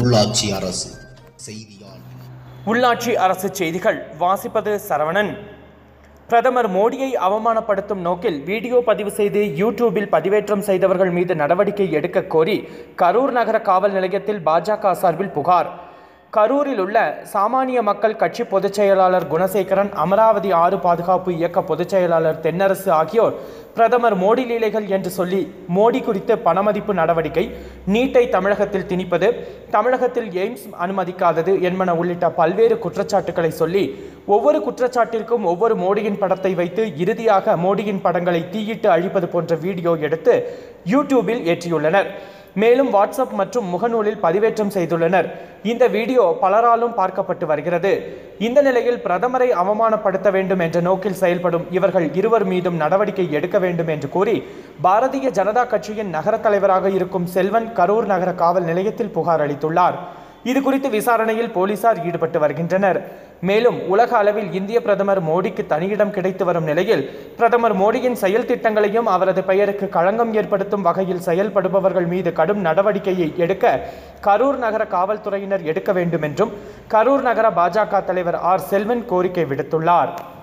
உள்ளாட்சி அரசு செய்தியாளர் உள்ளாட்சி அரசு செய்திகள் வாசிப்பது சரவணன் பிரதமர் மோடியை அவமானப்படுத்தும் நோக்கில் வீடியோ பதிவு செய்து யூடியூபில் பதிவேற்றம் செய்தவர்கள் மீது நடவடிக்கை எடுக்க கோரி கரூர் நகர காவல் நிலையத்தில் பாஜக சார்பில் புகார் கரூரில் உள்ள சாமானிய மக்கள் கட்சி பொதுச் செயலாளர் குணசேகரன் அமராவதி ஆறு பாதுகாப்பு இயக்க பொதுச் செயலாளர் தென்னரசு ஆகியோர் பிரதமர் மோடி லீலைகள் என்று சொல்லி மோடி குறித்து பணமதிப்பு நடவடிக்கை நீட்டை தமிழகத்தில் திணிப்பது தமிழகத்தில் எய்ம்ஸ் அனுமதிக்காதது என்பன உள்ளிட்ட பல்வேறு குற்றச்சாட்டுகளை சொல்லி ஒவ்வொரு குற்றச்சாட்டிற்கும் ஒவ்வொரு மோடியின் படத்தை வைத்து இறுதியாக மோடியின் படங்களை தீயிட்டு அழிப்பது போன்ற வீடியோ எடுத்து யூடியூபில் ஏற்றியுள்ளனர் மேலும் வாட்ஸ்அப் மற்றும் முகநூலில் பதிவேற்றம் செய்துள்ளனர் இந்த வீடியோ பலராலும் பார்க்கப்பட்டு வருகிறது இந்த நிலையில் பிரதமரை அவமானப்படுத்த வேண்டும் என்ற நோக்கில் செயல்படும் இவர்கள் இருவர் மீதும் நடவடிக்கை எடுக்க வேண்டும் என்று கூறி பாரதிய ஜனதா கட்சியின் நகர தலைவராக இருக்கும் செல்வன் கரூர் நகர காவல் நிலையத்தில் புகார் அளித்துள்ளார் இது குறித்து விசாரணையில் போலீசார் ஈடுபட்டு வருகின்றனர் மேலும் உலக அளவில் இந்திய பிரதமர் மோடிக்கு தனியிடம் கிடைத்து வரும் நிலையில் பிரதமர் மோடியின் செயல் திட்டங்களையும் அவரது பெயருக்கு களங்கம் ஏற்படுத்தும் வகையில் செயல்படுபவர்கள் மீது கடும் நடவடிக்கையை எடுக்க கரூர் நகர காவல்துறையினர் எடுக்க வேண்டும் என்றும் கரூர் நகர பாஜக தலைவர் ஆர் செல்வன் கோரிக்கை விடுத்துள்ளார்